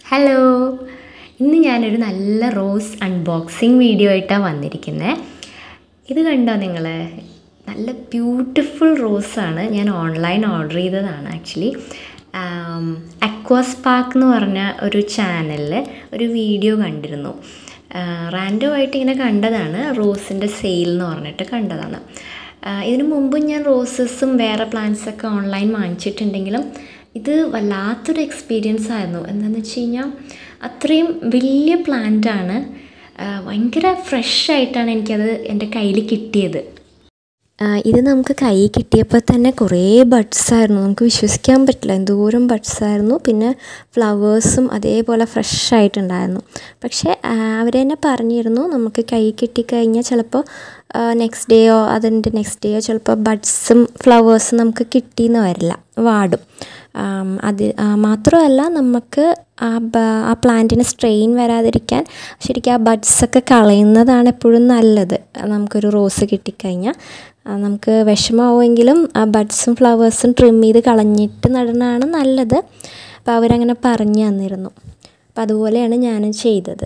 hello ഇന്ന് ഞാനൊരു നല്ല റോസ് അൺബോക്സിങ് വീഡിയോ ആയിട്ടാണ് വന്നിരിക്കുന്നത് ഇത് കണ്ടോ നിങ്ങൾ നല്ല ബ്യൂട്ടിഫുൾ റോസാണ് ഞാൻ ഓൺലൈൻ ഓർഡർ ചെയ്തതാണ് ആക്ച്വലി അക്വാസ് പാർക്ക് എന്ന് പറഞ്ഞ ഒരു ചാനലിൽ ഒരു വീഡിയോ കണ്ടിരുന്നു റാൻഡം ആയിട്ട് ഇങ്ങനെ കണ്ടതാണ് റോസിൻ്റെ സെയിൽ എന്ന് പറഞ്ഞിട്ട് കണ്ടതാണ് ഇതിനു മുമ്പ് ഞാൻ റോസസും വേറെ പ്ലാന്റ്സൊക്കെ ഓൺലൈൻ വാങ്ങിച്ചിട്ടുണ്ടെങ്കിലും ഇത് വല്ലാത്തൊരു എക്സ്പീരിയൻസ് ആയിരുന്നു എന്താണെന്ന് വെച്ച് കഴിഞ്ഞാൽ അത്രയും വലിയ പ്ലാന്റാണ് ഭയങ്കര ഫ്രഷ് ആയിട്ടാണ് എനിക്കത് എൻ്റെ കയ്യിൽ കിട്ടിയത് ഇത് നമുക്ക് കൈ കിട്ടിയപ്പോൾ തന്നെ കുറേ ബഡ്സ് ആയിരുന്നു നമുക്ക് വിശ്വസിക്കാൻ പറ്റില്ല എന്തോരം ബഡ്സ് ആയിരുന്നു പിന്നെ ഫ്ലവേഴ്സും അതേപോലെ ഫ്രഷ് ആയിട്ടുണ്ടായിരുന്നു പക്ഷേ അവർ തന്നെ പറഞ്ഞിരുന്നു നമുക്ക് കൈ കിട്ടിക്കഴിഞ്ഞാൽ ചിലപ്പോൾ നെക്സ്റ്റ് ഡേയോ അതിൻ്റെ നെക്സ്റ്റ് ഡേയോ ചിലപ്പോൾ ബഡ്സും ഫ്ലവേഴ്സും നമുക്ക് കിട്ടിയെന്ന് വരില്ല വാടും അത് മാത്രമല്ല നമുക്ക് ആ ആ പ്ലാന്റിന് സ്ട്രെയിൻ വരാതിരിക്കാൻ ശരിക്കും ആ ബഡ്സൊക്കെ കളയുന്നതാണ് എപ്പോഴും നല്ലത് നമുക്കൊരു റോസ് കിട്ടിക്കഴിഞ്ഞാൽ നമുക്ക് വിഷമാവുമെങ്കിലും ആ ബഡ്സും ഫ്ലവേഴ്സും ട്രിം ചെയ്ത് കളഞ്ഞിട്ട് നടണതാണ് നല്ലത് അപ്പോൾ അവരങ്ങനെ പറഞ്ഞു തന്നിരുന്നു അപ്പോൾ അതുപോലെയാണ് ഞാനും ചെയ്തത്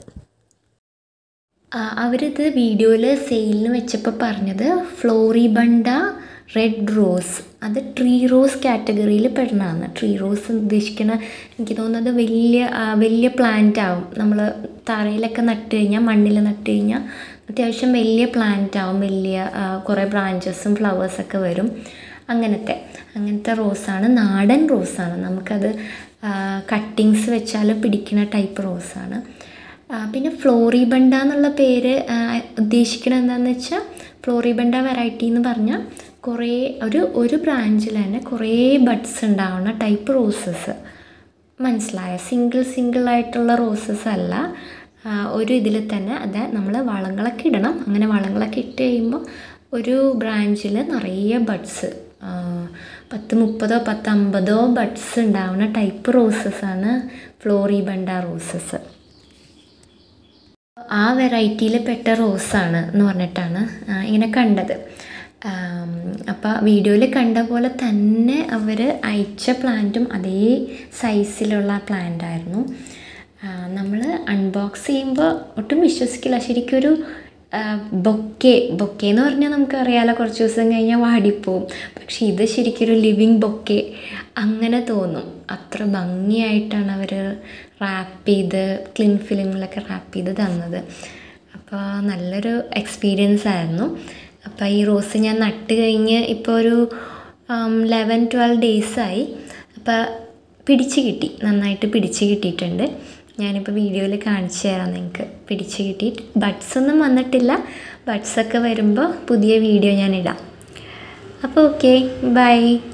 അവരിത് വീഡിയോയിൽ സെയിലിന് വെച്ചപ്പോൾ പറഞ്ഞത് ഫ്ലോറിബണ്ട റെഡ് റോസ് അത് ട്രീ റോസ് കാറ്റഗറിയിൽ പെടുന്നതാണ് ട്രീ റോസ് ഉദ്ദേശിക്കുന്ന എനിക്ക് തോന്നുന്നത് വലിയ വലിയ പ്ലാന്റ് ആവും നമ്മൾ തറയിലൊക്കെ നട്ട് കഴിഞ്ഞാൽ മണ്ണിൽ നട്ട് കഴിഞ്ഞാൽ അത്യാവശ്യം വലിയ പ്ലാന്റ് ആവും വലിയ കുറേ ബ്രാഞ്ചസും ഫ്ലവേഴ്സൊക്കെ വരും അങ്ങനത്തെ അങ്ങനത്തെ റോസാണ് നാടൻ റോസാണ് നമുക്കത് കട്ടിങ്സ് വെച്ചാൽ പിടിക്കുന്ന ടൈപ്പ് റോസാണ് പിന്നെ ഫ്ലോറിബണ്ട എന്നുള്ള പേര് ഉദ്ദേശിക്കുന്നത് എന്താണെന്ന് വെച്ചാൽ ഫ്ലോറിബണ്ട വെറൈറ്റി എന്ന് പറഞ്ഞാൽ കുറേ ഒരു ഒരു ബ്രാഞ്ചിൽ തന്നെ കുറേ ബഡ്സ് ഉണ്ടാവുന്ന ടൈപ്പ് റോസസ് മനസ്സിലായ സിംഗിൾ സിംഗിൾ ആയിട്ടുള്ള റോസസ് അല്ല ഒരു ഇതിൽ തന്നെ അത് നമ്മൾ വളങ്ങളൊക്കെ ഇടണം അങ്ങനെ വളങ്ങളൊക്കെ ഇട്ട് കഴിയുമ്പോൾ ഒരു ബ്രാഞ്ചിൽ നിറയെ ബഡ്സ് പത്ത് മുപ്പതോ പത്ത് അമ്പതോ ബഡ്സ് ഉണ്ടാവുന്ന ടൈപ്പ് റോസസാണ് ഫ്ലോറിബണ്ട റോസസ് ആ വെറൈറ്റിയിൽ പെട്ട റോസാണ് എന്ന് പറഞ്ഞിട്ടാണ് ഇങ്ങനെ കണ്ടത് അപ്പോൾ വീഡിയോയിൽ കണ്ട പോലെ തന്നെ അവർ അയച്ച പ്ലാന്റും അതേ സൈസിലുള്ള പ്ലാന്റ് ആയിരുന്നു നമ്മൾ അൺബോക്സ് ചെയ്യുമ്പോൾ ഒട്ടും വിശ്വസിക്കില്ല ശരിക്കും ഒരു ബൊക്കെ ബൊക്കെ എന്ന് പറഞ്ഞാൽ നമുക്കറിയാലോ കുറച്ച് ദിവസം കഴിഞ്ഞാൽ വാടിപ്പോവും പക്ഷേ ഇത് ശരിക്കും ഒരു ലിവിങ് ബൊക്കെ അങ്ങനെ തോന്നും അത്ര ഭംഗിയായിട്ടാണ് അവർ റാപ്പ് ചെയ്ത് ക്ലിൻ ഫിലിമിലൊക്കെ റാപ്പ് ചെയ്ത് തന്നത് അപ്പോൾ നല്ലൊരു എക്സ്പീരിയൻസ് ആയിരുന്നു അപ്പോൾ ഈ റോസ് ഞാൻ നട്ട് കഴിഞ്ഞ് ഇപ്പോൾ ഒരു ലെവൻ ട്വൽവ് ഡേയ്സായി അപ്പോൾ പിടിച്ച് കിട്ടി നന്നായിട്ട് പിടിച്ച് കിട്ടിയിട്ടുണ്ട് ഞാനിപ്പോൾ വീഡിയോയിൽ കാണിച്ചു തരാം നിങ്ങൾക്ക് പിടിച്ച് കിട്ടി ബഡ്സ് ഒന്നും വന്നിട്ടില്ല ബഡ്സൊക്കെ വരുമ്പോൾ പുതിയ വീഡിയോ ഞാൻ ഇടാം അപ്പോൾ ഓക്കെ ബൈ